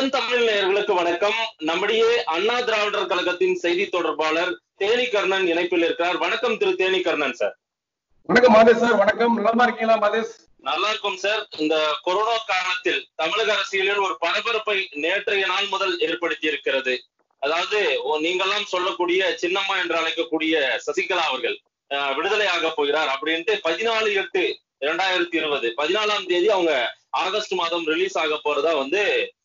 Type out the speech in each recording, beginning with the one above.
அதன் தமிழ் நேயர்களுக்கு வணக்கம் நம்முடைய அண்ணா திராவிடர் கழகத்தின் செய்தி தொடர்பாளர் தேனி கர்ணன் இணைப்பில் இருக்கிறார் வணக்கம் திரு தேனி கர்ணன் சார் வணக்கம் மாதேஷ் சார் வணக்கம் நலமா இருக்கீங்களா மாதேஷ் நல்லா இருக்கும் சார் இந்த கொரோனா காலத்தில் தமிழக அரசியலில் ஒரு பரபரப்பை நேற்றைய நாள் முதல் ஏற்படுத்தி இருக்கிறது அதாவது ஓ- நீங்கெல்லாம் சொல்லக்கூடிய சின்னம்மா என்று அழைக்கக்கூடிய சசிகலா அவர்கள் அஹ், விடுதலை ஆக போகிறார் அப்படின்ட்டு பதினாலு எட்டு இரண்டாயிரத்தி இருபது பதினாலாம் தேதி அவங்க ஆகஸ்ட் மாதம் ரிலீஸ் ஆக போறதா வந்து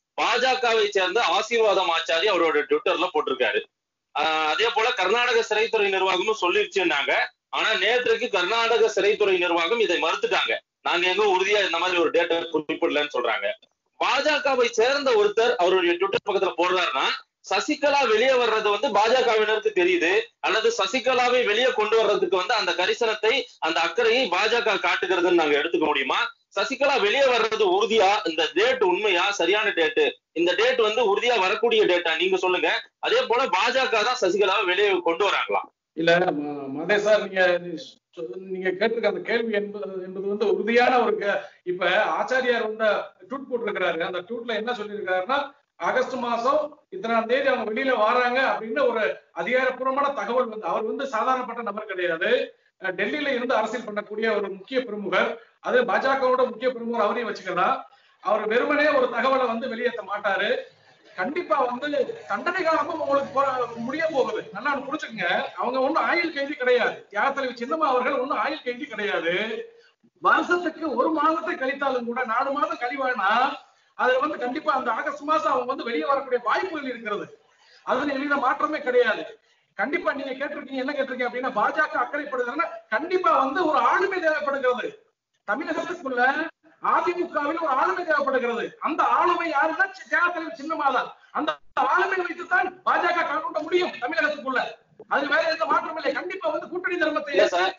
பாஜகவை சேர்ந்த ஆசீர்வாதம் ஆச்சாரி அவரோட ட்விட்டர்ல போட்டிருக்காரு ஆஹ் அதே போல கர்நாடக சிறைத்துறை நிர்வாகமும் சொல்லிருச்சுன்னாங்க ஆனா நேற்றுக்கு கர்நாடக சிறைத்துறை நிர்வாகம் இதை மறுத்துட்டாங்க நாங்க எங்க உறுதியா இந்த மாதிரி ஒரு டேட்டா குறிப்பிடலன்னு சொல்றாங்க பாஜகவை சேர்ந்த ஒருத்தர் அவருடைய ட்விட்டர் பக்கத்துல போடுறாருன்னா சசிகலா வெளியே வர்றது வந்து பாஜகவினருக்கு தெரியுது அல்லது சசிகலாவை வெளியே கொண்டு வர்றதுக்கு வந்து அந்த கரிசனத்தை அந்த அக்கறையை பாஜக காட்டுகிறதுன்னு நாங்க எடுத்துக்க முடியுமா சசிகலா வெளியே வர்றது உறுதியா இந்த டேட் உண்மையா சரியான டேட்டு இந்த டேட் வந்து உறுதியா வரக்கூடிய டேட்டா நீங்க சொல்லுங்க அதே போல பாஜக தான் சசிகலாவை வெளியே கொண்டு வராங்களா இல்ல ம- மாதேஷ் சார் நீங்க சொ- நீங்க கேட்டிருக்க அந்த கேள்வி என்பது என்பது வந்து உறுதியான ஒரு கே- இப்ப ஆச்சாரியார் வந்து ட்வீட் போட்டிருக்கிறாரு அந்த ட்வீட்ல என்ன சொல்லியிருக்காருன்னா ஆகஸ்ட் மாசம் இத்தனாம் தேதி அவங்க வெளியில வராங்க அப்படின்னு ஒரு அதிகாரப்பூர்வமான தகவல் வந்து அவர் வந்து சாதாரணப்பட்ட நபர் கிடையாது அஹ் டெல்லியில இருந்து அரசியல் பண்ணக்கூடிய ஒரு முக்கிய பிரமுகர் அது பாஜகவோட முக்கிய பிரமுகர் அவரையும் வச்சுக்கலாம் அவர் வெறுமனே ஒரு தகவலை வந்து வெளியேற்ற மாட்டாரு கண்டிப்பா வந்து தண்டனை காலமும் உங்களுக்கு போற- முடிய போகுது நல்லா ஒண்ணு புரிஞ்சுக்கங்க அவங்க ஒண்ணும் ஆயுள் கைதி கிடையாது தியாகத்தலைவி சின்னம்மா அவர்கள் ஒண்ணும் ஆயுள் கைதி கிடையாது வருஷத்துக்கு ஒரு மாதத்தை கழித்தாலும் கூட நாலு மாதம் கழிவானா அதுல வந்து கண்டிப்பா அந்த ஆகஸ்ட் மாசம் அவங்க வந்து வெளியே வரக்கூடிய வாய்ப்புகள் இருக்கிறது அதுல எளித மாற்றமே கிடையாது கண்டிப்பா நீங்க கேட்டிருக்கீங்க என்ன கேட்டிருக்கீங்க அப்படின்னா பாஜக அக்கறைப்படுதுன்னா கண்டிப்பா வந்து ஒரு ஆளுமை தேவைப்படுகிறது தமிழகத்துக்குள்ள அதிமுகவில் ஒரு ஆளுமை தேவைப்படுகிறது அந்த ஆளுமை யாருன்னா தியாகத்தலைவர் சின்னமாதான் அந்த ஆளுமை வைத்துத்தான் பாஜக கலந்துட முடியும் தமிழகத்துக்குள்ள அது வேற எந்த மாற்றம் இல்லை கண்டிப்பா வந்து கூட்டணி தர்மத்தை இல்ல சார்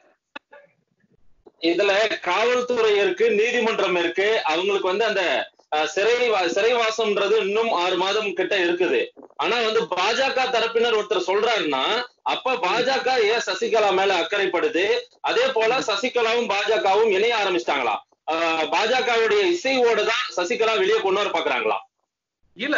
இதுல காவல்துறை இருக்கு நீதிமன்றம் இருக்கு அவங்களுக்கு வந்து அந்த அஹ், சிறை வா- சிறைவாசம்ன்றது இன்னும் ஆறு மாதம் கிட்ட இருக்குது ஆனா வந்து பாஜக தரப்பினர் ஒருத்தர் சொல்றாருன்னா அப்ப பாஜக ஏன் சசிகலா மேல அக்கறைப்படுது அதே போல சசிகலாவும் பாஜகவும் இணைய ஆரம்பிச்சிட்டாங்களா பாஜகவுடைய இசைவோடு தான் சசிகலா வெளியே கொண்டு வர பாக்குறாங்களா இல்ல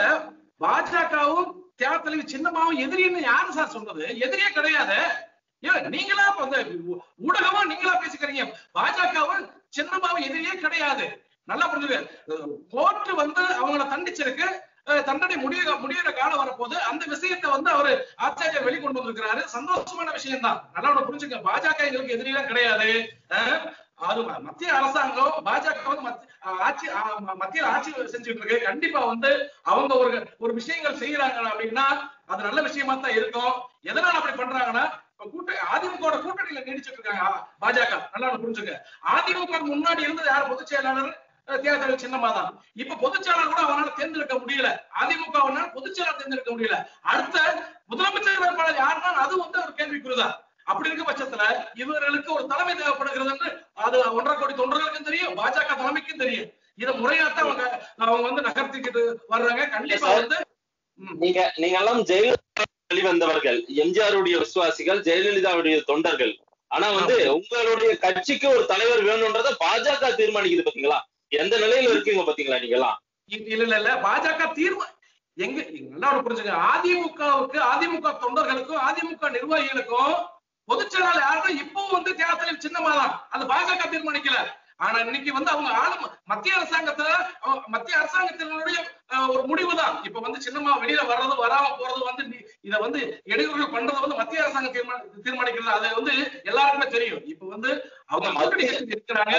பாஜகவும் தியாகத்தலைவி சின்னமாவும் எதிரின்னு யாரு சார் சொன்னது எதிரியே கிடையாது ஏன் நீங்களா இப்ப இந்த ஊடகமா நீங்களா பேசிக்கிறீங்க பாஜகவும் சின்னமாவும் எதிரியே கிடையாது நல்லா புரிஞ்சுது கோர்ட் வந்து அவங்கள தண்டிச்சிருக்கு அஹ் தண்டனை முடிய முடியிற காலம் வரப்போது அந்த விஷயத்தை வந்து அவரு ஆச்சாரியர் வெளிக்கொண்டு வந்திருக்கிறாரு சந்தோஷமான விஷயம் தான் நல்லா ஒண்ணு புரிஞ்சுக்க பாஜக எங்களுக்கு எதிரிலாம் கிடையாது அஹ் அது ம- மத்திய அரசாங்கம் பாஜக வந்து மத்தி- ஆட்சி ஆ- ம- மத்திய ஆட்சி செஞ்சுட்டு இருக்கு கண்டிப்பா வந்து அவங்க ஒரு ஒரு விஷயங்கள் செய்யறாங்க அப்படின்னா அது நல்ல விஷயமா தான் இருக்கும் எதனால அப்படி பண்றாங்கன்னா இப்ப கூட்ட அதிமுக கூட்டணியில நீடிச்சிட்டு இருக்காங்க ஆ- பாஜக நல்லா ஒண்ணு புரிஞ்சுங்க அதிமுக க்கு முன்னாடி இருந்தது யார் பொதுச் செயலாளர் அஹ் தியாகராஜ சின்னமா தான் இப்ப பொதுச் செயலாளர் கூட அவனால தேர்ந்தெடுக்க முடியல அதிமுக அவனால பொதுச் செயலாளர் தேர்ந்தெடுக்க முடியல அடுத்த முதலமைச்சர் வேட்பாளர் யாருன்னா அது வந்து ஒரு கேள்விக்குறிதான் அப்படி இருக்க பட்சத்துல இவர்களுக்கு ஒரு தலைமை தேவைப்படுகிறது என்று அது ஒன்றரை கோடி தொண்டர்களுக்கும் தெரியும் பாஜக தலைமைக்கும் தெரியும் இதை முறையாத்தான் அவங்க அவங்க வந்து நகர்த்திக்கிட்டு வர்றாங்க கண்டிப்பா Yes, sir. வந்து ம், நீங்க நீங்க எல்லாம் ஜெயலலிதா வெளிவந்தவர்கள் எம்ஜிஆருடைய விசுவாசிகள் ஜெயலலிதாவுடைய தொண்டர்கள் ஆனா வந்து உங்களுடைய கட்சிக்கு ஒரு தலைவர் வேணும்ன்றத பாஜக தீர்மானிக்குது பாத்தீங்களா எந்த நிலையில இருக்கீங்க பாத்தீங்களா நீங்க எல்லாம் இல்ல இல்ல இல்ல பாஜக தீர்வு எங்க நல்லா ஒரு புரிஞ்சுங்க அதிமுகவுக்கு அதிமுக தொண்டர்களுக்கும் அதிமுக நிர்வாகிகளுக்கும் பொதுச் செயலாளர் யாருன்னா இப்பவும் வந்து தேர்தலில் சின்னமாதான் அது பாஜக தீர்மானிக்கல ஆனா இன்னைக்கு வந்து அவங்க ஆளு மத்திய அரசாங்கத்துல அவங்க- மத்திய அரசாங்கத்தினுடைய அஹ், ஒரு முடிவு தான் இப்ப வந்து சின்னமா வெளியில வர்றது வராம போறது வந்து நீ- இத வந்து இடையூறுகள் பண்றது வந்து மத்திய அரசாங்கம் தீர்மா தீர்மானிக்கிறது அது வந்து எல்லாருக்குமே தெரியும் இப்ப வந்து அவங்க கூட்டணி கட்சி இருக்கிறாங்க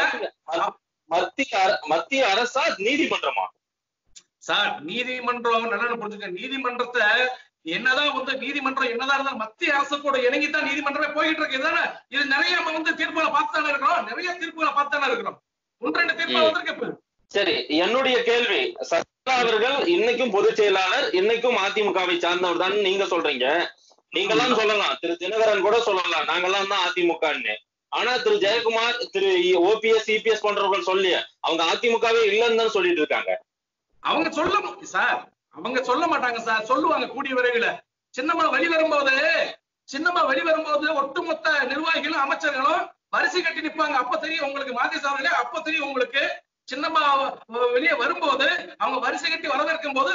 மத்திய அர- மத்திய அரசா நீதிமன்றமா சார் நீதிமன்றம் நல்லா புரிஞ்சுக்க நீதிமன்றத்தை என்னதான் வந்து நீதிமன்றம் என்னதான் இருந்தாலும் மத்திய அரசு கூட இணங்கித்தான் நீதிமன்றமே போயிட்டு இருக்கு இதுதானே இது நிறைய நம்ம வந்து தீர்ப்புகளை பார்த்துதானே இருக்கிறோம் நிறைய தீர்ப்புகளை பார்த்துதானே இருக்கிறோம் ஒன்று ரெண்டு தீர்ப்பு ம். வந்திருக்கு இப்ப. சரி என்னுடைய கேள்வி சசிகலா அவர்கள் இன்னைக்கும் பொதுச் செயலாளர் இன்னைக்கும் அதிமுகவை சார்ந்தவர் தான் நீங்க சொல்றீங்க நீங்கெல்லாம் சொல்லலாம் திரு தினகரன் கூட சொல்லலாம் நாங்கெல்லாம் தான் அதிமுகன்னு ஆனா திரு ஜெயக்குமார் திரு ஓபிஎஸ் சிபிஎஸ் போன்றவர்கள் சொல்லி அவங்க அதிமுகவே இல்லைன்னு தான் சொல்லிட்டு இருக்காங்க அவங்க சொல்ல மு- சார் அவங்க சொல்ல மாட்டாங்க சார் சொல்லுவாங்க கூடிய விரைவில் சின்னம்மா வெளி வரும்போது சின்னம்மா வெளி வரும்போது ஒட்டுமொத்த நிர்வாகிகளும் அமைச்சர்களும் வரிசை கட்டி நிப்பாங்க அப்ப தெரியும் உங்களுக்கு மாத்தி சார்களே அப்ப தெரியும் உங்களுக்கு சின்னம்மா அஹ், வெளியே வரும்போது அவங்க வரிசை கட்டி வரவேற்கும் போது அப்ப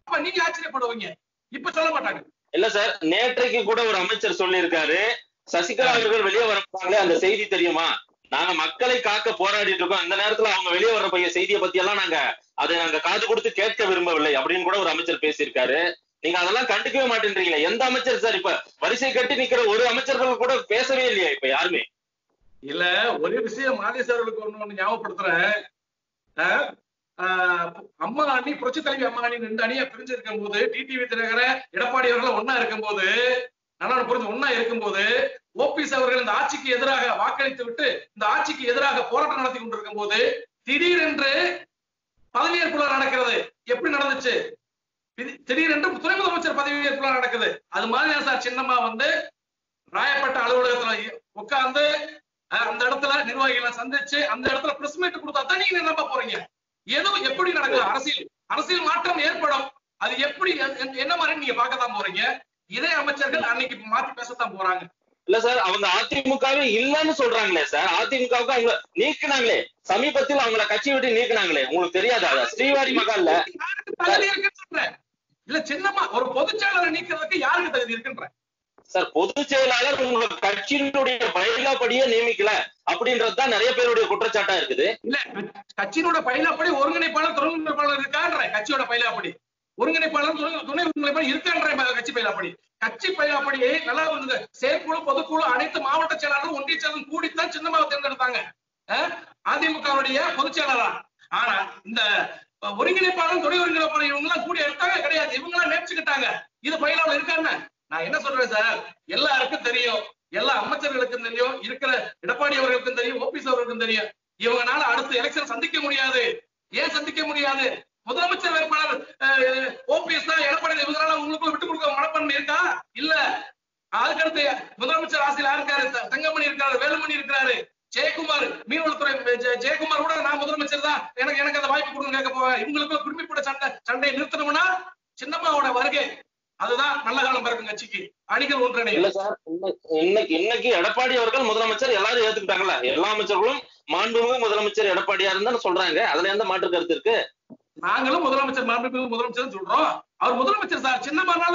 அப்ப நீங்க ஆச்சரியப்படுவீங்க இப்ப சொல்ல மாட்டாங்க இல்ல சார் நேற்றைக்கு கூட ஒரு அமைச்சர் சொல்லியிருக்காரு சசிகலா அவர்கள் வெளியே வரப்பாங்களே அந்த செய்தி தெரியுமா நாங்க மக்களை காக்க போராடிட்டு இருக்கோம் இந்த நேரத்துல அவங்க வெளியே வர பைய செய்தியை பத்தி எல்லாம் நாங்க அதை நாங்க காது கொடுத்து கேட்க விரும்பவில்லை அப்படின்னு கூட ஒரு அமைச்சர் பேசியிருக்காரு நீங்க அதெல்லாம் கண்டுக்கவே மாட்டேன்றீங்களே எந்த அமைச்சர் சார் இப்ப வரிசை கட்டி நிக்கிற ஒரு அமைச்சர்கள் கூட பேசவே இல்லையா இப்ப யாருமே இல்ல ஒரே விஷயம் மாதேஷ் அவர்களுக்கு ஒண்ணு ஒண்ணு ஞாபகப்படுத்துறேன் அஹ், ஆஹ், அம்மா அணி புரட்சி தலைவி அம்மா அணி ரெண்டு அணியா பிரிஞ்சு இருக்கும் போது டிடிவி தினகர எடப்பாடி அவர்கள் ஒன்னா இருக்கும்போது நல்லா புரிஞ்சு ஒன்னா இருக்கும்போது ஓபிஎஸ் அவர்கள் இந்த ஆட்சிக்கு எதிராக வாக்களித்து விட்டு இந்த ஆட்சிக்கு எதிராக போராட்டம் நடத்தி கொண்டிருக்கும் போது திடீரென்று பதவியேற்பு விழா நடக்கிறது எப்படி நடந்துச்சு திடீ- திடீரென்று துணை முதலமைச்சர் பதவியேற்பு விழா நடக்குது அது மாதிரி தான் சார் சின்னம்மா வந்து ராயப்பட்ட அலுவலகத்துல உட்கார்ந்து அஹ், அந்த இடத்துல நிர்வாகிகளை சந்திச்சு அந்த இடத்துல பிரஸ் மீட் கொடுத்தா தான் நீங்க நம்ப போறீங்க ஏதோ எப்படி நடக்குது அரசியல் அரசியல் மாற்றம் ஏற்படும் அது எப்படி எ- எ- என்ன மாதிரி நீங்க பார்க்கத்தான் போறீங்க இதே அமைச்சர்கள் அன்னைக்கு மாத்தி பேசத்தான் போறாங்க இல்ல சார் அவங்க அதிமுகவே இல்லன்னு சொல்றாங்களே சார் அதிமுகவுக்கு அவங்க நீக்குனாங்களே சமீபத்தில் அவங்கள கட்சி விட்டு நீக்குனாங்களே உங்களுக்கு தெரியாதா அது? ஸ்ரீவாரி மகால்ல யாருக்கு தகுதி இருக்குன்னு சொல்றேன் இல்ல சின்னம்மா ஒரு பொதுச் செயலாளரை நீக்கிறதுக்கு யாருக்கு தகுதி இருக்குன்ற சார் பொதுச் செயலாளர் உங்க கட்சியினுடைய பயிலாப்படியே நியமிக்கல அப்படின்றதுதான் நிறைய பேருடைய குற்றச்சாட்டா இருக்குது இல்ல கட்சியினோட பயிலாப்படி ஒருங்கிணைப்பாளர் துணை ஒருங்கிணைப்பாளர் இருக்கான்ற கட்சியோட பயிலாப்படி ஒருங்கிணைப்பாளர் துணை துணை ஒருங்கிணைப்பாளர் இருக்கான்ற ம- கட்சி பயிலாப்படி கட்சி பயிலாப்படியை நல்லா வந்து செயற்குழு பொதுக்குழு அனைத்து மாவட்ட செயலாளரும் ஒன்றிய செயலரும் கூடித்தான் சின்னமாக தேர்ந்தெடுத்தாங்க அஹ், அதிமுகவுடைய பொதுச் செயலாளரா ஆனா இந்த அஹ், ஒருங்கிணைப்பாளரும் துணை ஒருங்கிணைப்பாளர் இவங்க எல்லாம் கூடி எடுத்தாங்க கிடையாது இவங்க எல்லாம் நியமிச்சுக்கிட்டாங்க இது பயிலாளர் இருக்கான்னு நான் என்ன சொல்றேன் சார் எல்லாருக்கும் தெரியும் எல்லா அமைச்சர்களுக்கும் தெரியும் இருக்கிற எடப்பாடி அவர்களுக்கும் தெரியும் ஓபிஎஸ் அவர்களுக்கும் தெரியும் இவங்கனால அடுத்த எலெக்ஷன் சந்திக்க முடியாது ஏன் சந்திக்க முடியாது முதலமைச்சர் வேட்பாளர் ஓபிஎஸ் தான் எடப்பாடி இவங்களால உங்களுக்கு விட்டு கொடுக்க மனப்பான்மை இருக்கா இல்ல அதுக்கடுத்து முதலமைச்சர் ஆசையில் யார் இருக்காரு த- தங்கமணி இருக்காரு வேலுமணி இருக்கிறாரு ஜெயக்குமார் மீன்வளத்துறை ஜெ- ஜெயக்குமார் கூட நான் முதலமைச்சர் தான் எனக்கு எனக்கு அந்த வாய்ப்பு கொடுங்க கேட்க போவேன் இவங்களுக்குள்ள குடும்பிப்பட சண்டை சண்டையை நிறுத்தணும்னா சின்னம்மாவோட வருகை அதுதான் நல்ல காலம் பிறக்கும் கட்சிக்கு அணிகள் ஒன்றிணையும் இல்ல சார் இன்னைக்கு- இன்னைக்கு இன்னைக்கு எடப்பாடி அவர்கள் முதலமைச்சர் எல்லாரும் ஏத்துக்கிட்டாங்கல்ல எல்லா அமைச்சர்களும் மாண்புமிகு முதலமைச்சர் எடப்பாடியார் தான் சொல்றாங்க அதுல எந்த மாற்று கருத்து இருக்கு நாங்களும் முதலமைச்சர் மாண்புமிகு முதலமைச்சர் சொல்றோம் அவர் முதலமைச்சர் சார் சின்னமனால்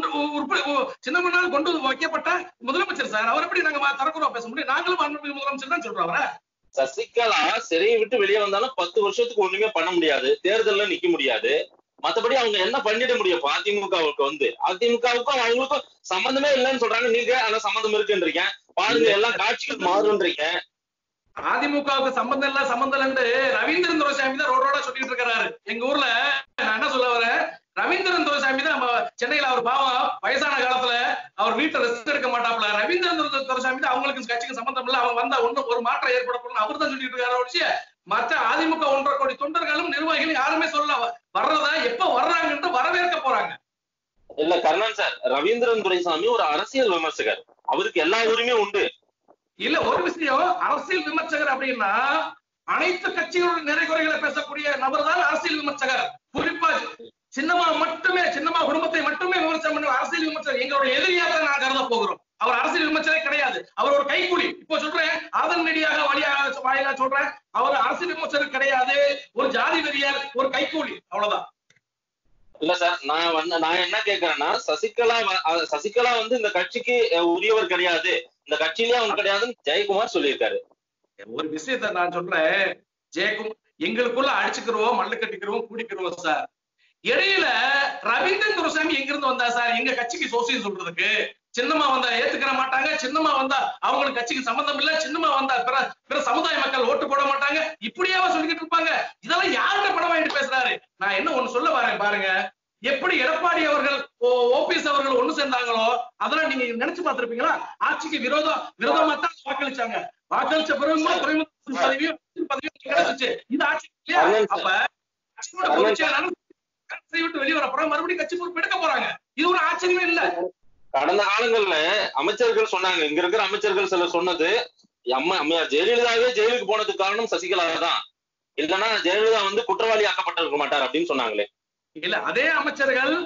சின்னமனால் கொண்டு வைக்கப்பட்ட முதலமைச்சர் சார் அவர் எப்படி நாங்க மா- தரக்குறவா பேச முடியும் நாங்களும் மாண்புமிகு முதலமைச்சர் தான் சொல்றோம் அவரை சசிகலா சிறையை விட்டு வெளியே வந்தாலும் பத்து வருஷத்துக்கு ஒண்ணுமே பண்ண முடியாது தேர்தல்ல நிக்க முடியாது மத்தபடி அவங்க என்ன பண்ணிட முடியும் இப்ப அதிமுகவுக்கு வந்து அதிமுகவுக்கும் அவங்களுக்கும் சம்பந்தமே இல்லைன்னு சொல்றாங்க நீங்க ஆனா சம்பந்தம் இருக்குன்றீங்க பாருங்க எல்லாம் காட்சிகள் மாறுன்றீங்க அதிமுகவுக்கு சம்பந்தம் இல்ல சம்பந்தம் இல்ல ரவீந்திரன் துரைசாமி தான் ரோட ரோட சொல்லிட்டு இருக்காரு எங்க ஊர்ல நான் என்ன சொல்ல வரேன் ரவீந்திரன் துரைசாமி தான் நம்ம சென்னையில அவர் பாவம் வயசான காலத்துல அவர் வீட்டுல ரெஸ்ட் எடுக்க மாட்டாப்ல ரவீந்திரன் துரை- துரைசாமி தான் அவங்களுக்கு கட்சிக்கு சம்பந்தம் இல்ல அவங்க வந்தா ஒண்ணு ஒரு மாற்றம் ஏற்படப்படும் அவர் தான் சொல்லிட்டு இருக்காரு ஒழிச்சு மற்ற அதிமுக ஒன்றரை கோடி தொண்டர்களும் நிர்வாகிகளும் யாருமே சொல்லல வர்றதா எப்ப வர்றாங்கன்னு வரவேற்க போறாங்க இல்ல கர்ணன் சார் ரவீந்திரன் துரைசாமி ஒரு அரசியல் விமர்சகர் அவருக்கு எல்லா உரிமையும் உண்டு இல்ல ஒரு விஷயம் அரசியல் விமர்சகர் அப்படின்னா அனைத்து கட்சிகளோட நிறை குறைகளை பேசக்கூடிய நபர் தான் அரசியல் விமர்சகர் குறிப்பா சின்னமா மட்டுமே சின்னமா குடும்பத்தை மட்டுமே விமர்சனம் பண்ண அரசியல் விமர்சகர் எங்களுடைய எதிரியாக நான் கருத போகிறோம் அவர் அரசியல் விமர்சகரே கிடையாது அவர் ஒரு கைக்கூலி இப்போ சொல்றேன் ஆதன் மீடியாக வழியாக வாயிலா சொல்றேன் அவர் அரசியல் விமர்சகர் கிடையாது ஒரு ஜாதி வெறியர் ஒரு கைக்கூலி அவ்வளவுதான் இல்ல சார் நான் வந்து நான் என்ன கேக்குறேன்னா சசிகலா வ- அஹ் சசிகலா வந்து இந்த கட்சிக்கு அஹ், உரியவர் கிடையாது இந்த கட்சியிலேயே அவங்க கிடையாதுன்னு ஜெயக்குமார் சொல்லியிருக்காரு ஒரு விஷயத்த நான் சொல்றேன் ஜெயக்கும் எங்களுக்குள்ள அடிச்சுக்கிறோம் மல்லு கட்டிக்கிறோம் கூடிக்கிறோம் சார் இடையில ரவீந்திரன் துரைசாமி எங்க இருந்து வந்தா சார் எங்க கட்சிக்கு சோசியம் சொல்றதுக்கு சின்னமா வந்தா ஏத்துக்கிற மாட்டாங்க சின்னமா வந்தா அவங்களுக்கு கட்சிக்கு சம்பந்தம் இல்ல சின்னமா வந்தா பிற பிற சமுதாய மக்கள் ஓட்டு போட மாட்டாங்க இப்படியாவா சொல்லிக்கிட்டு இருப்பாங்க இதெல்லாம் யார்கிட்ட படம் வாங்கிட்டு பேசுறாரு நான் என்ன ஒண்ணு சொல்ல வரேன் பாருங்க எப்படி எடப்பாடி அவர்கள் ஓபிஎஸ் அவர்கள் ஒண்ணு சேர்ந்தாங்களோ அதெல்லாம் நீங்க நினைச்சு பார்த்திருப்பீங்களா ஆட்சிக்கு விரோதம் விரோதமா தான் வாக்களிச்சாங்க வாக்களிச்ச பிறகு கூட துறைமுக பதவியும் பதவியும் கிடைச்சிச்சு இது ஆட்சி இல்லையா அண்ணன் சார். அப்ப கட்சியோட பொதுச் செயலாளர் கட்சியை விட்டு வெளியே வர போறாங்க மறுபடியும் கட்சி பொறுப்பு எடுக்க போறாங்க இது ஒரு ஆச்சரியமே இல்ல கடந்த காலங்கள்ல அமைச்சர்கள் சொன்னாங்க இங்க இருக்கிற அமைச்சர்கள் சிலர் சொன்னது அம்மா அம்மையார் ஜெயலலிதாவே ஜெயிலுக்கு போனதுக்கு காரணம் சசிகலா தான் இல்லைன்னா ஜெயலலிதா வந்து குற்றவாளி ஆக்கப்பட்டிருக்க மாட்டார் அப்படின்னு சொன்னாங்களே இல்ல அதே அமைச்சர்கள்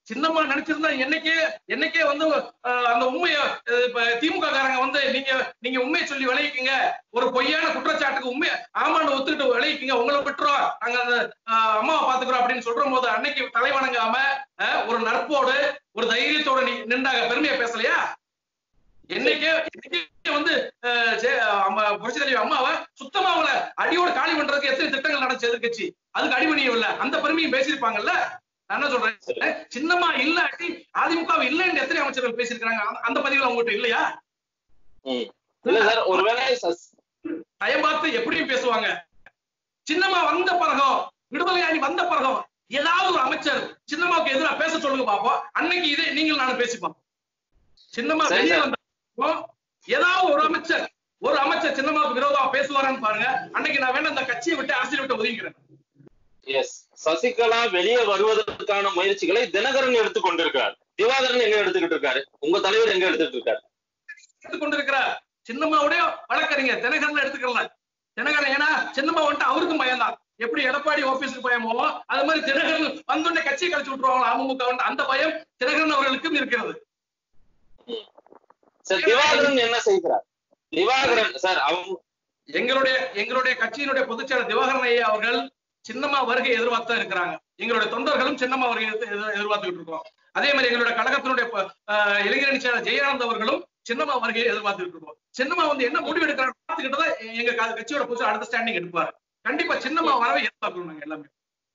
சின்னம்மா நினைச்சிருந்தா என்னைக்கே என்னைக்கே வந்து அஹ், அந்த உண்மைய அஹ், இப்ப திமுக காரங்க வந்து நீங்க நீங்க உண்மையை சொல்லி விளைவிக்குங்க ஒரு பொய்யான குற்றச்சாட்டுக்கு உண்மை ஆமான்னு ஒத்துக்கிட்டு விளைவிக்குங்க உங்களை விட்டுறோம் நாங்க அந்த அஹ், அம்மாவை பாத்துக்கிறோம் அப்படின்னு சொல்ற போது அன்னைக்கு தலை வணங்காம அஹ், ஒரு நட்போடு ஒரு தைரியத்தோட நீ நின்றாங்க பெருமையா பேசலையா என்னைக்கே என்னைக்கே வந்து அஹ், ஜெ- அம்மா புரட்சி தலைவி அம்மாவை சுத்தமா அவங்கள அடியோட காலி பண்றதுக்கு எத்தனை திட்டங்கள் நடந்துச்சு எதிர்க்கட்சி அதுக்கு அடிமணியும் இல்ல அந்த பெருமையும் பேசியிருப்பாங்கல்ல நான் என்ன சொல்றேன் சின்னமா இல்லாட்டி அதிமுக இல்லைன்னு எத்தனை அமைச்சர்கள் பேசியிருக்காங்க அந்த- அந்த பதிவுல உங்ககிட்ட இல்லையா ம். இல்ல சார் ஒருவேளை சஸ்- டயம் பார்த்து எப்படியும் பேசுவாங்க சின்னம்மா வந்த பிறகும் விடுதலை அணி வந்த பிறகும் ஏதாவது ஒரு அமைச்சர் சின்னம்மாவுக்கு எதிராக பேச சொல்லுங்க பாப்போம் அன்னைக்கு இதே நீங்கள் நானும் பேசிப்போம் சின்னம்மா சரி, வெளியே சார். வந்த பிறகும் ஏதாவது ஒரு அமைச்சர் ஒரு அமைச்சர் சின்னம்மாவுக்கு விரோதமா பேசுவாரான்னு பாருங்க அன்னைக்கு நான் வேணா இந்த கட்சியை விட்டு அரசியல் விட்டு ஒதுங்கிறேன் எஸ் சசிகலா வெளியே வருவதற்கான முயற்சிகளை தினகரன் எடுத்துக் கொண்டிருக்கிறார் திவாகரன் எங்க எடுத்துக்கிட்டு இருக்காரு உங்க தலைவர் எங்க எடுத்துட்டு இருக்காரு எடுத்துக் கொண்டிருக்கிறார் சின்னம்மாவுடைய வழக்கறிஞர் தினகரன் எடுத்துக்கல தினகரன் ஏன்னா சின்னம்மா வந்துட்டு அவருக்கும் பயம்தான் எப்படி எடப்பாடி ஆபீஸுக்கு பயமோ அது மாதிரி தினகரன் வந்தோடனே கட்சியை கழிச்சு விட்டுருவாங்க அமமுக வந்து அந்த பயம் தினகரன் அவர்களுக்கும் இருக்கிறது சார் திவாகரன் என்ன செய்கிறார் திவாகரன் சார் அவங்க எங்களுடைய எங்களுடைய கட்சியினுடைய பொதுச்செயலர் திவாகரன் ஐயா அவர்கள் சின்னம்மா வருகை எதிர்பார்த்து தான் இருக்கிறாங்க எங்களுடைய தொண்டர்களும் சின்னம்மா வருகை எதிர்- எதிர்- எதிர்பார்த்துக்கிட்டு இருக்கோம் அதே மாதிரி எங்களுடைய கழகத்தினுடைய ப- ஆஹ் இளைஞரணி செயலர் ஜெயானந்த் அவர்களும் சின்னம்மா வருகையை எதிர்பார்த்துக்கிட்டு இருக்கோம் சின்னம்மா வந்து என்ன முடிவு எடுக்கிறாங்க பார்த்துக்கிட்டு தான் எங்க க- கட்சியோட புதுசா அடுத்த ஸ்டாண்டிங் எடுப்பாரு கண்டிப்பா சின்னம்மா வரவே எதிர்பார்க்கணும் நாங்க எல்லாமே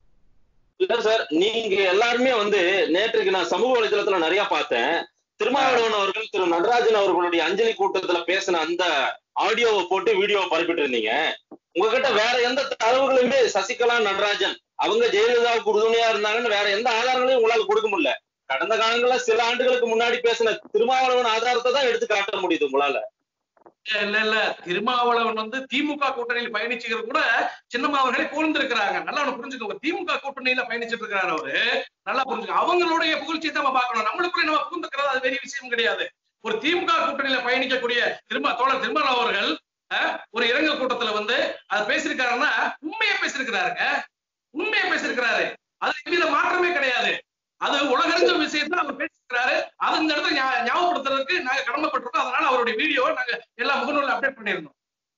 இல்ல சார் நீங்க எல்லாருமே வந்து நேற்றுக்கு நான் சமூக வலைதளத்துல நிறைய பார்த்தேன் திருமாவளவன் அவர்கள் திரு நடராஜன் அவர்களுடைய அஞ்சலி கூட்டத்துல பேசின அந்த ஆடியோவை போட்டு வீடியோவை பரப்பிட்டு இருந்தீங்க உங்ககிட்ட வேற எந்த தரவுகளுமே சசிகலா நடராஜன் அவங்க ஜெயலலிதாவுக்கு உறுதுணையா இருந்தாங்கன்னு வேற எந்த ஆதாரங்களையும் உங்களால கொடுக்க முடியல கடந்த காலங்கள்ல சில ஆண்டுகளுக்கு முன்னாடி பேசின திருமாவளவன் ஆதாரத்தை தான் எடுத்து காட்ட முடியுது உங்களால இல்ல இல்ல திருமாவளவன் வந்து திமுக கூட்டணியில் பயணிச்சுக்கிறது கூட சின்னம்மா அவர்களே புகழ்ந்திருக்கிறாங்க நல்லா ஒண்ணு புரிஞ்சுக்கோங்க திமுக கூட்டணியில பயணிச்சிட்டு இருக்கிறாரு அவரு நல்லா புரிஞ்சுக்க அவங்களுடைய புகழ்ச்சியை தான் நம்ம பார்க்கணும் நம்மளுக்குள்ள நம்ம புகுந்துக்கிறது அது பெரிய விஷயம் கிடையாது ஒரு திமுக கூட்டணியில பயணிக்கக்கூடிய திரும்ப தோழர் திருமணம் அவர்கள் அஹ், ஒரு இரங்கல் கூட்டத்துல வந்து அது பேசியிருக்காருன்னா உண்மையை பேசியிருக்கிறாருங்க உண்மையை பேசியிருக்கிறாரு அது எவ்வித மாற்றமே கிடையாது அது உலகறிஞ்ச விஷயத்தை அவர் பேசியிருக்கிறாரு அது இந்த இடத்துல ஞா- ஞாபகப்படுத்துறதுக்கு நாங்க கடமைப்பட்டிருக்கோம் அதனால அவருடைய வீடியோவை நாங்க எல்லா முகநூல்ல அப்டேட் பண்ணியிருந்தோம்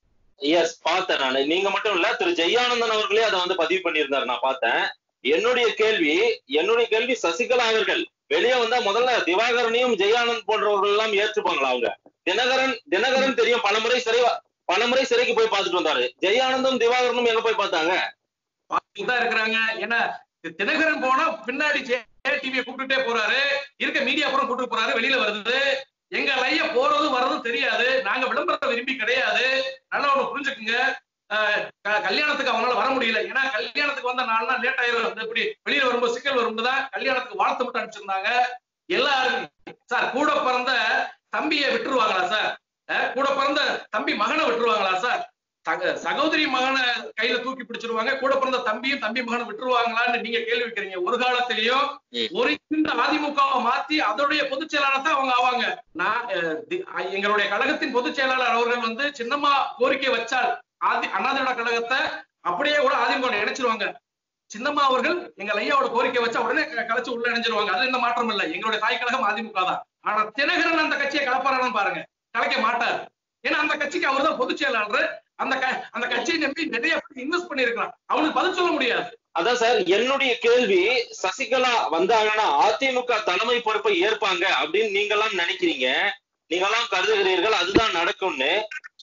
எஸ் பார்த்தேன் நான் நீங்க மட்டும் இல்ல திரு ஜெயானந்தன் அவர்களே அதை வந்து பதிவு பண்ணியிருந்தாரு நான் பார்த்தேன் என்னுடைய கேள்வி என்னுடைய கேள்வி சசிகலா அவர்கள் வெளியே வந்தா முதல்ல திவாகரனையும் ஜெயானந்த் போன்றவர்கள் எல்லாம் ஏற்றுப்பாங்களா அவங்க தினகரன் தினகரன் தெரியும் பலமுறை சிறை பலமுறை சிறைக்கு போய் பார்த்துட்டு வந்தாரு ஜெயானந்தும் திவாகரனும் எங்க போய் பார்த்தாங்க பார்த்துட்டு தான் இருக்கிறாங்க ஏன்னா தி- தினகரன் போனா பின்னாடி டிவியை கூப்பிட்டுட்டே போறாரு இருக்க மீடியா பூரா கூப்பிட்டு போறாரு வெளியில வருது எங்க லைய போறது வர்றதும் தெரியாது நாங்க விளம்பரத்தை விரும்பி கிடையாது நல்லா ஒண்ணு புரிஞ்சுக்குங்க அஹ் க- கல்யாணத்துக்கு அவங்களால வர முடியல ஏன்னா கல்யாணத்துக்கு வந்த நாலு நாள் லேட் ஆயிரும் இந்த இப்படி வெளியில வரும்போது சிக்கல் வரும்போது தான் கல்யாணத்துக்கு வாழ்த்து மட்டும் அனுப்பிச்சிருந்தாங்க எல்லாரும் சார் கூட பிறந்த தம்பியை விட்டுருவாங்களா சார் அஹ் கூட பிறந்த தம்பி மகனை விட்டுருவாங்களா சார் சக- சகோதரி மகனை கையில தூக்கி பிடிச்சிருவாங்க கூட பிறந்த தம்பியும் தம்பி மகனை விட்டுருவாங்களான்னு நீங்க கேள்வி வைக்கிறீங்க ஒரு காலத்திலயும் ம். ஒரு இந்த அதிமுகவை மாத்தி அதோடைய பொதுச் செயலாளர் தான் அவங்க ஆவாங்க நான் அஹ், தி- அஹ், எங்களுடைய கழகத்தின் பொதுச் செயலாளர் அவர்கள் வந்து சின்னமா கோரிக்கை வச்சால் ஆதி அண்ணாதிராவிட கழகத்தை அப்படியே கூட அதிமுக இணைச்சிருவாங்க சின்னம்மா அவர்கள் எங்க ஐயாவோட கோரிக்கை வச்சா உடனே க- கலைச்சு உள்ள இணைஞ்சிருவாங்க அது எந்த மாற்றம் இல்ல எங்களுடைய தாய் கழகம் அதிமுக தான் ஆனா தினகரன் அந்த கட்சியை கலப்பாரான்னு பாருங்க கலைக்க மாட்டார் ஏன்னா அந்த கட்சிக்கு அவர் தான் பொதுச் செயலாளர் அந்த க- அந்த கட்சியை நம்பி நிறைய இன்வெஸ்ட் பண்ணிருக்கலாம் அவனுக்கு பதில் சொல்ல முடியாது அதான் சார் என்னுடைய கேள்வி சசிகலா வந்தாங்கன்னா அதிமுக தலைமை பொறுப்பை ஏற்பாங்க அப்படின்னு நீங்க எல்லாம் நினைக்கிறீங்க நீங்க எல்லாம் கருதுகிறீர்கள் அதுதான் நடக்கும்னு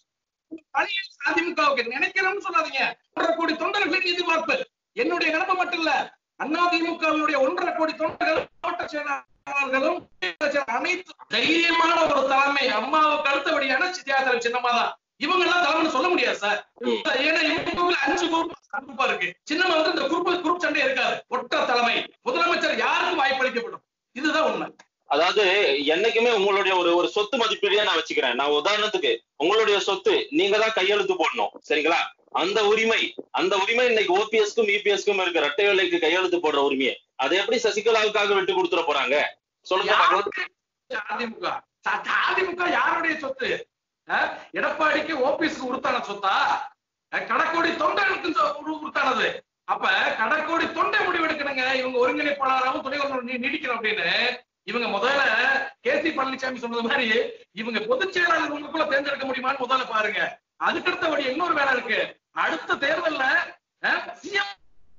பழைய அதிமுகவுக்கு நினைக்கிறோம்னு சொல்லாதீங்க ஒன்றரை கோடி தொண்டர்களின் எதிர்பார்ப்பு என்னுடைய நிலைமை மட்டும் இல்ல அதிமுகவினுடைய ஒன்றரை கோடி தொண்டர்கள் மாவட்ட செயலாளர்களும் அனைத்து தைரியமான ஒரு தலைமை அம்மாவுக்கு அடுத்தபடியான சித்தியாசலம் சின்னமா தான் இவங்க எல்லாம் தலைமைன்னு சொல்ல முடியாது சார் ம். ஏன்னா இவங்க அஞ்சு குரூப் குரூப்பா இருக்கு சின்னமா வந்து இந்த குரூப் குரூப் சண்டை இருக்காது ஒற்ற தலைமை முதலமைச்சர் யாருக்கும் வாய்ப்பளிக்கப்படும் இதுதான் உண்மை அதாவது என்னைக்குமே உங்களுடைய ஒரு ஒரு சொத்து மதிப்பீடையே நான் வச்சுக்கிறேன் நான் உதாரணத்துக்கு உங்களுடைய சொத்து நீங்க தான் கையெழுத்து போடணும் சரிங்களா அந்த உரிமை அந்த உரிமை இன்னைக்கு ஓபிஎஸ்க்கும் இபிஎஸ்க்கும் இருக்கு ரெட்டை வேலைக்கு கையெழுத்து போடுற உரிமையை அதை எப்படி சசிகலாவுக்காக விட்டு கொடுத்துட போறாங்க சொல்லுங்க பார்க்கலாம். யாருடைய அதிமுக ச- அதிமுக யாருடைய சொத்து அஹ், எடப்பாடிக்கு ஓபிஎஸ்க்கு உறுத்தான சொத்தா அஹ், கடக்கோடி தொண்டர்களுக்கு சொ- உரு- உறுத்தானது அப்ப கடக்கோடி தொண்டை முடிவெடுக்கணுங்க இவங்க இவங்க ஒருங்கிணைப்பாளராகவும் துணை ஒருங்கிணைப்பாளர் நீடிக்கணும் அப்படின்னு இவங்க முதல்ல கே சி பழனிசாமி சொன்னது மாதிரி இவங்க பொதுச் செயலாளர் உங்களுக்குள்ள தேர்ந்தெடுக்க முடியுமான்னு முதல்ல பாருங்க அதுக்கடுத்தபடி இன்னொரு வேலை இருக்கு அடுத்த தேர்தல்ல சிஎம்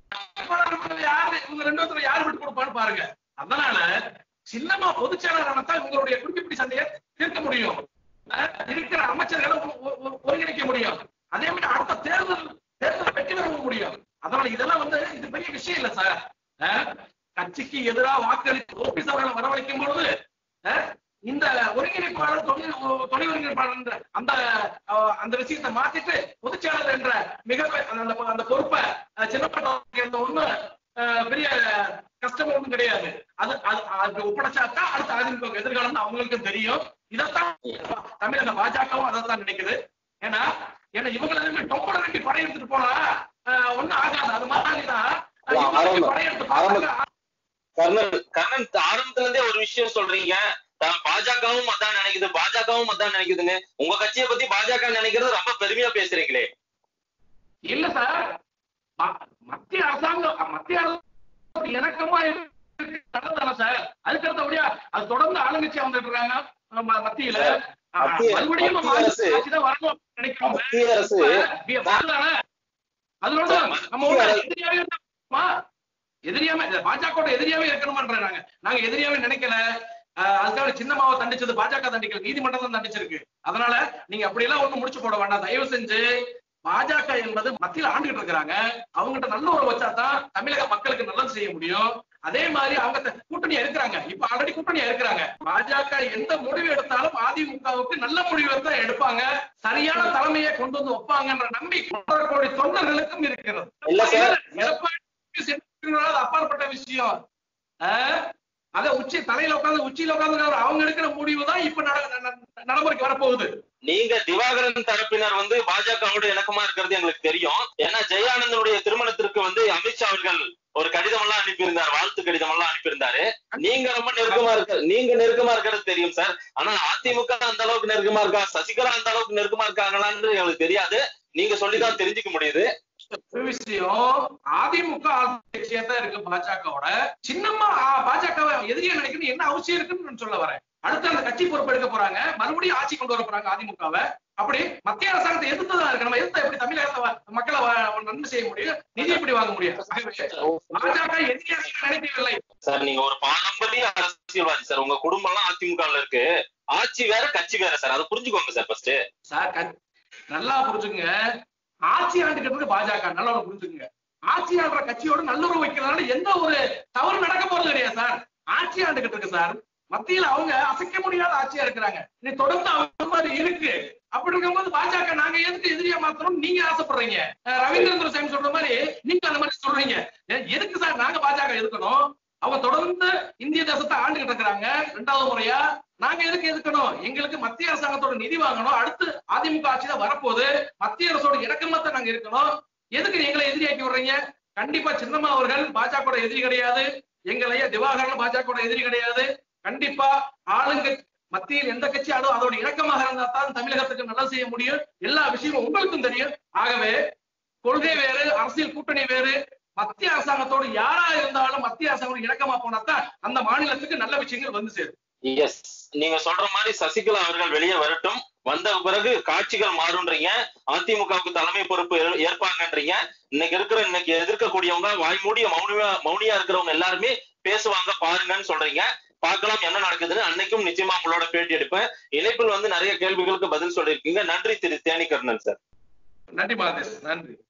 யாரு இவங்க ரெண்டு பேர்த்துல யாரு விட்டு கொடுப்பான்னு பாருங்க அதனால சின்னமா பொதுச் செயலாளர் தான் இவங்களுடைய குடிப்பிடி சண்டையை தீர்க்க முடியும் அஹ் இருக்கிற அமைச்சர்களை ஒ- ஒ- ஒ- ஒருங்கிணைக்க முடியும் அதே மாதிரி அடுத்த தேர்தல் தேர்தல் வெற்றி பெற முடியும் அதனால இதெல்லாம் வந்து இது பெரிய விஷயம் இல்ல சார் அஹ் கட்சிக்கு எதிராக வாக்களித்து ஓபிஎஸ் அவர்களை வரவழைக்கும் பொழுது அஹ் இந்த ஒருங்கிணைப்பாளர் துணை துணை ஒருங்கிணைப்பாளர் என்ற அந்த அஹ், அந்த விஷயத்தை மாத்திட்டு பொதுச்செயலாளர் என்ற மிக அந்த அந்த பொறுப்பை அஹ், சின்னப்பட்ட இருந்த ஒண்ணு அஹ், பெரிய கஷ்டம் ஒன்றும் கிடையாது அது அது அது ஒப்படைச்சாக்கா அடுத்த அதிமுக எதிர்காலம் தான் அவங்களுக்கும் தெரியும் இதைத்தான் தமிழக பாஜகவும் அதைத்தான் நினைக்குது ஏன்னா ஏன்னா இவங்களை எதுவுமே டொம்பட ரெட்டி படையெடுத்துட்டு போனா அஹ், ஒண்ணும் ஆகாது அது மாதிரி தான் ஆமா, ஆரம்பம். படையெடுத்து ஆரம்பம். பார்த்தாங்க, கர்ணன் கர்ணன் ஆரம்பத்துல இருந்தே ஒரு விஷயம் சொல்றீங்க தான் பாஜகவும் அதான் நினைக்குது பாஜகவும் அதான் நினைக்குதுன்னு உங்க கட்சியை பத்தி பாஜக நினைக்கிறது ரொம்ப பெருமையா பேசுறீங்களே இல்ல சார் ம- மத்திய அரசாங்கம் மத்திய அரசு இணக்கமா நடந்தான சார் அதுக்கு அடுத்தபடியா அது தொடர்ந்து ஆளுங்கட்சியா வந்துட்டு இருக்காங்க ம- மத்தியில ஆ, மத்திய- மறுபடியும் நம்ம மத்திய அரசு- ஆட்சி தான் வரணும் நினைக்கிறோம் மத்திய அரசு இப்ப வரலானே? அதனால சார், நம்ம மத்திய ஒரு அரசு- எதிரியாவே இருக்கணுமா எதிரியாவே பாஜக எதிரியாவே இருக்கணும்ன்ற நாங்க நாங்க எதிரியாவே நினைக்கல ஆஹ் அதுக்காக சின்னமாவை தண்டிச்சது பாஜக தண்டிக்கல நீதிமன்றம் தான் தண்டிச்சிருக்கு அதனால நீங்க அப்படி எல்லாம் ஒண்ணு முடிச்சு போட வேண்டாம் தயவு செஞ்சு பாஜக என்பது மத்தியில ஆண்டுகிட்டு இருக்கிறாங்க அவங்ககிட்ட நல்ல ஒரு வச்சா தான் தமிழக மக்களுக்கு நல்லது செய்ய முடியும் அதே மாதிரி அவங்க த- கூட்டணியா இருக்கிறாங்க இப்ப ஆல்ரெடி கூட்டணியா இருக்கிறாங்க பாஜக எந்த முடிவு எடுத்தாலும் அதிமுகவுக்கு நல்ல முடிவை தான் எடுப்பாங்க சரியான தலைமையை கொண்டு வந்து வைப்பாங்கன்ற நம்பிக்கை ஒன்றரை கோடி தொண்டர்களுக்கும் இருக்கிறது இல்ல சார். எடப்பாடி சென்றிருந்தால் அப்பாற்பட்ட விஷயம் ஆஹ் அத உச்சி தலையில உட்கார்ந்து உச்சியில உட்கார்ந்து அவங்க எடுக்கிற முடிவு தான் இப்ப நட- நட- நடைமுறைக்கு வரப்போகுது நீங்க திவாகரன் தரப்பினர் வந்து பாஜகவோட இணக்கமா இருக்கிறது எங்களுக்கு தெரியும் ஏன்னா ஜெயானந்தனுடைய திருமணத்திற்கு வந்து அமித்ஷா அவர்கள் ஒரு கடிதம் எல்லாம் அனுப்பியிருந்தார் வாழ்த்து கடிதம் எல்லாம் அனுப்பியிருந்தாரு நீங்க ரொம்ப நெருக்கமா இருக்க நீங்க நெருக்கமா இருக்கிறது தெரியும் சார் ஆனா அதிமுக அந்த அளவுக்கு நெருக்கமா இருக்கா சசிகலா அந்த அளவுக்கு நெருக்கமா இருக்காங்களான்னு எங்களுக்கு தெரியாது நீங்க சொல்லிதான் தெரிஞ்சுக்க முடியுது ஒரு விஷயம் அதிமுக ஆட்சியா தான் இருக்கு பாஜகவோட சின்னம்மா பாஜக எதிரியா நினைக்கணும் என்ன அவசியம் இருக்குன்னு நான் சொல்ல வரேன் அடுத்து அந்த கட்சி பொறுப்பு எடுக்க போறாங்க மறுபடியும் ஆட்சி கொண்டு வர போறாங்க அதிமுகவை அப்படி மத்திய அரசாங்கத்தை எதிர்த்து தான் இருக்கு நம்ம எதிர்த்து எப்படி தமிழகத்தை வ- மக்களை வ- நன்மை செய்ய முடியும் நிதி எப்படி வாங்க முடியும் ஆகவே பாஜக எதிரியாக நினைக்கவில்லை சார் நீங்க ஒரு பாரம்பரிய அரசியல்வாதி சார் உங்க குடும்பம் எல்லாம் அதிமுகல இருக்கு ஆட்சி வேற கட்சி வேற சார் அதை புரிஞ்சுக்கோங்க சார் ஃபர்ஸ்ட் சார் கட்- நல்லா புரிஞ்சுங்க ஆட்சி ஆண்டுகிட்டு இருக்கு பாஜக நல்லா ஒண்ணு புரிஞ்சுங்க ஆட்சி ஆடுற கட்சியோட நல்லுறவு வைக்கிறதுனால எந்த ஒரு தவறு நடக்க போறது கிடையாது சார் ஆட்சி ஆண்டுகிட்டு இருக்கு சார் மத்தியில அவங்க அசைக்க முடியாத ஆட்சியா இருக்கிறாங்க நீ தொடர்ந்து அவங்க மாதிரி இருக்கு அப்படி இருக்கும்போது பாஜக நாங்க எதுக்கு எதிரியா மாத்தணும் நீங்க ஆசைப்படுறீங்க அஹ் ரவீந்திரன் சாமி சொல்ற மாதிரி நீங்க அந்த மாதிரி சொல்றீங்க ஏன் எதுக்கு சார் நாங்க பாஜக எதுக்கணும் அவங்க தொடர்ந்து இந்திய தேசத்தை ஆண்டுகிட்டு இருக்கிறாங்க ரெண்டாவது முறையா நாங்க எதுக்கு எதுக்கணும் எங்களுக்கு மத்திய அரசாங்கத்தோட நிதி வாங்கணும் அடுத்து அதிமுக ஆட்சி தான் வரப்போகுது மத்திய அரசோட இறக்கமா தான் நாங்க இருக்கணும் எதுக்கு எங்களை எதிரியாக்கி விடுறீங்க கண்டிப்பா சின்னம்மா அவர்கள் பாஜக எதிரி கிடையாது எங்களைய திவாகரன் பாஜக எதிரி கிடையாது கண்டிப்பா ஆளுங்க மத்தியில் எந்த கட்சி அதோ அதோட இணக்கமாக இருந்தா தான் தமிழகத்துக்கு நல்லது செய்ய முடியும் எல்லா விஷயமும் உங்களுக்கும் தெரியும் ஆகவே கொள்கை வேறு அரசியல் கூட்டணி வேறு மத்திய அரசாங்கத்தோடு யாரா இருந்தாலும் மத்திய அரசாங்கம் இணக்கமா போனாதான் அந்த மாநிலத்துக்கு நல்ல விஷயங்கள் வந்து சேரும் எஸ் நீங்க சொல்ற மாதிரி சசிகலா அவர்கள் வெளியே வரட்டும் வந்த பிறகு காட்சிகள் மாறுன்றீங்க அதிமுகவுக்கு தலைமை பொறுப்பு ஏ- ஏற்பாங்கன்றீங்க இன்னைக்கு இருக்கிற இன்னைக்கு எதிர்க்கக்கூடியவங்க வாய் மூடிய மௌனியா மௌனியா இருக்கிறவங்க எல்லாருமே பேசுவாங்க பாருங்கன்னு சொல்றீங்க பார்க்கலாம் என்ன நடக்குதுன்னு அன்னைக்கும் நிச்சயமா உங்களோட பேட்டி எடுப்பேன் இணைப்பில் வந்து நிறைய கேள்விகளுக்கு பதில் சொல்லியிருக்கீங்க நன்றி திரு தேனிகர்ணன் சார் நன்றி மாதேஷ் நன்றி